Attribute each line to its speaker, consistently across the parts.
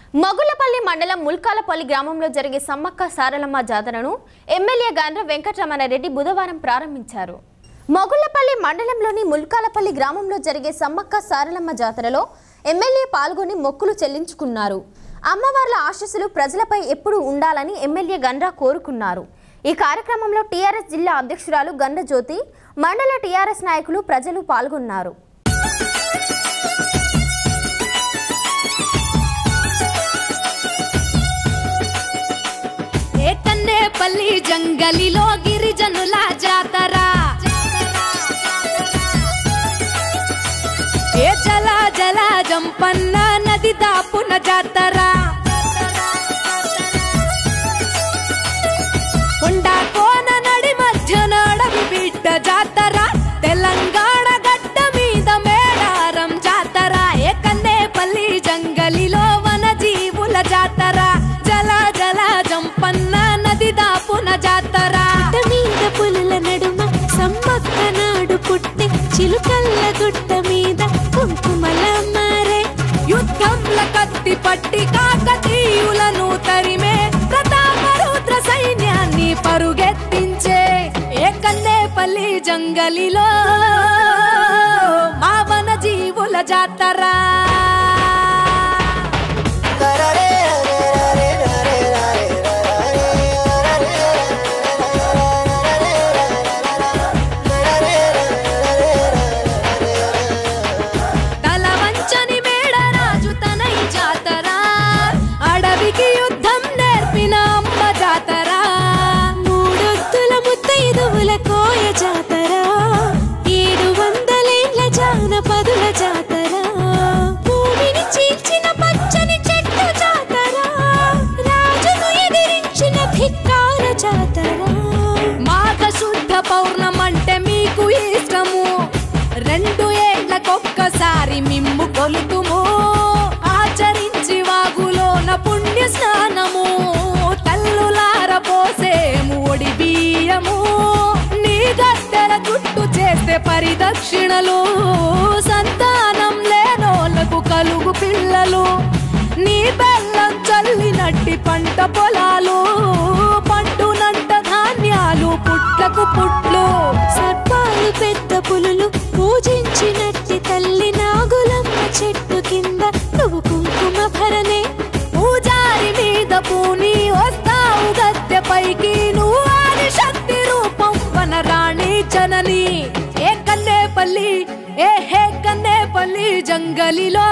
Speaker 1: మగులపల్లి మండలం ముల్కాలపల్లి గ్రామంలో జరిగే సమ్మక్క సారలమ్మ జాతరను ఎమ్మెల్యే గండ్ర వెంకటరమణారెడ్డి బుధవారం ప్రారంభించారు మగుళ్లపల్లి మండలంలోని ముల్కాలపల్లి గ్రామంలో జరిగే సమ్మక్క సారలమ్మ జాతరలో ఎమ్మెల్యే పాల్గొని మొక్కులు చెల్లించుకున్నారు అమ్మవార్ల ఆశస్సులు ప్రజలపై ఎప్పుడూ ఉండాలని ఎమ్మెల్యే గండ్ర కోరుకున్నారు ఈ కార్యక్రమంలో టీఆర్ఎస్ జిల్లా అధ్యక్షురాలు గండ్ర జ్యోతి మండల టీఆర్ఎస్ నాయకులు ప్రజలు పాల్గొన్నారు
Speaker 2: ఏ కన్నేపల్లి జంగలిలో గిరిజనుల జాతర ఏ జల జల జంపన్న నది దాపున జాతర కొండ కోన నడి మధ్యన అడవి బిడ్డ జాతర తెలంగాణ గడ్డ మీద మేడారం జాతర ఏ కన్నేపల్లి జంగలిలో వన జీవుల జాతర జల జల జంపన్న నది దాపున జాతర
Speaker 3: గుట్ట మీద పులుల నడుమ సమ్మక్క నాడు పుట్టి చిలుకల్ల గుట్ట మీద కుంకుమల మారే
Speaker 2: యుద్ధంల కత్తి పట్టి కాకతీయులను తరిమే ప్రతాపరుద్ర సైన్యాన్ని పరుగెత్తించే ఏ కన్నేపల్లి జంగలిలో మావన జీవుల జాతర తల వంచని మేడరాజు తనై జాతర అడవికి యుద్ధం నేర్పిన అమ్మ జాతర
Speaker 3: మూడొత్తుల ముత్తైదువుల కోయ జాతర ఏడు వందలేండ్ల జానపదుల జాతర భూమిని చీల్చిన పచ్చని చెట్టు జాతర రాజును ఎదిరించిన ధిక్కార జాతర
Speaker 2: మాఘ శుద్ధ పౌర్ణమంటే మీకు ఇష్టము రెండు ఏళ్లకొక్కసారి మిమ్ము కొలుతుము ఆచరించి వాగులోన పుణ్య స్నానము తల్లులార పోసేము ఒడి బియ్యము నీ గద్దెల చుట్టూ చేస్తే పరిదక్షిణలు సంతానం లేనోళ్లకు కలుగు పిల్లలు నీ బెల్లం చల్లినట్టి పంట పొలాలు పండునంట ధాన్యాలు పుట్లకు పుట్లు
Speaker 3: సర్పాలు పెద్ద పులులు పూజించినట్టి తల్లి నాగులమ్మ చెట్టు కింద నువ్వు కుంకుమ భరణే
Speaker 2: పూజారి మీద పూని వస్తావు గద్దె పైకి నువ్వు ఆది శక్తి రూపం వనరాణి జనని ఏ కన్నేపల్లి ఏ హే కన్నేపల్లి జంగలిలో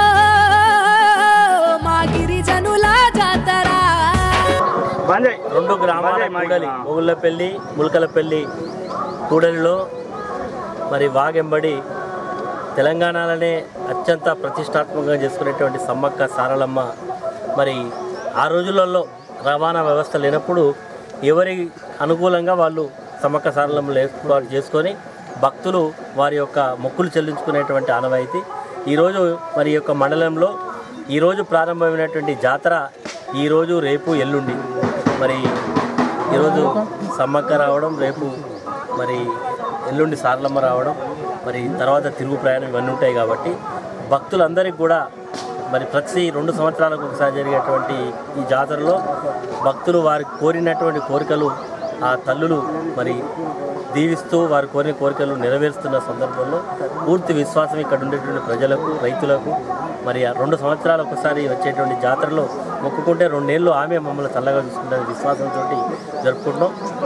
Speaker 2: మా గిరిజనుల జాతర
Speaker 4: రెండు గ్రామాల కూడలి మొగుళ్ళపల్లి ములకలపల్లి కూడలిలో మరి వాగెంబడి తెలంగాణలోనే అత్యంత ప్రతిష్టాత్మకంగా చేసుకునేటువంటి సమ్మక్క సారలమ్మ మరి ఆ రోజులలో రవాణా వ్యవస్థ లేనప్పుడు ఎవరి అనుకూలంగా వాళ్ళు సమ్మక్క సారలమ్మలు ఏర్పాటు చేసుకొని భక్తులు వారి యొక్క మొక్కులు చెల్లించుకునేటువంటి ఆనవాయితీ ఈరోజు మరి ఈ యొక్క మండలంలో ఈరోజు ప్రారంభమైనటువంటి జాతర ఈరోజు రేపు ఎల్లుండి మరి ఈరోజు సమ్మక్క రావడం రేపు మరి ఎల్లుండి సారలమ్మ రావడం మరి తర్వాత తిరుగు ప్రయాణం ఇవన్నీ ఉంటాయి కాబట్టి భక్తులందరికీ కూడా మరి ప్రతి రెండు సంవత్సరాలకు ఒకసారి జరిగేటువంటి ఈ జాతరలో భక్తులు వారి కోరినటువంటి కోరికలు ఆ తల్లులు మరి దీవిస్తూ వారు కోరిన కోరికలు నెరవేరుస్తున్న సందర్భంలో పూర్తి విశ్వాసం ఇక్కడ ఉండేటువంటి ప్రజలకు రైతులకు మరి ఆ రెండు సంవత్సరాలు ఒకసారి వచ్చేటువంటి జాతరలో మొక్కుకుంటే రెండేళ్ళు ఆమె మమ్మల్ని చల్లగా చూసుకుంటే విశ్వాసంతో జరుపుకుంటాం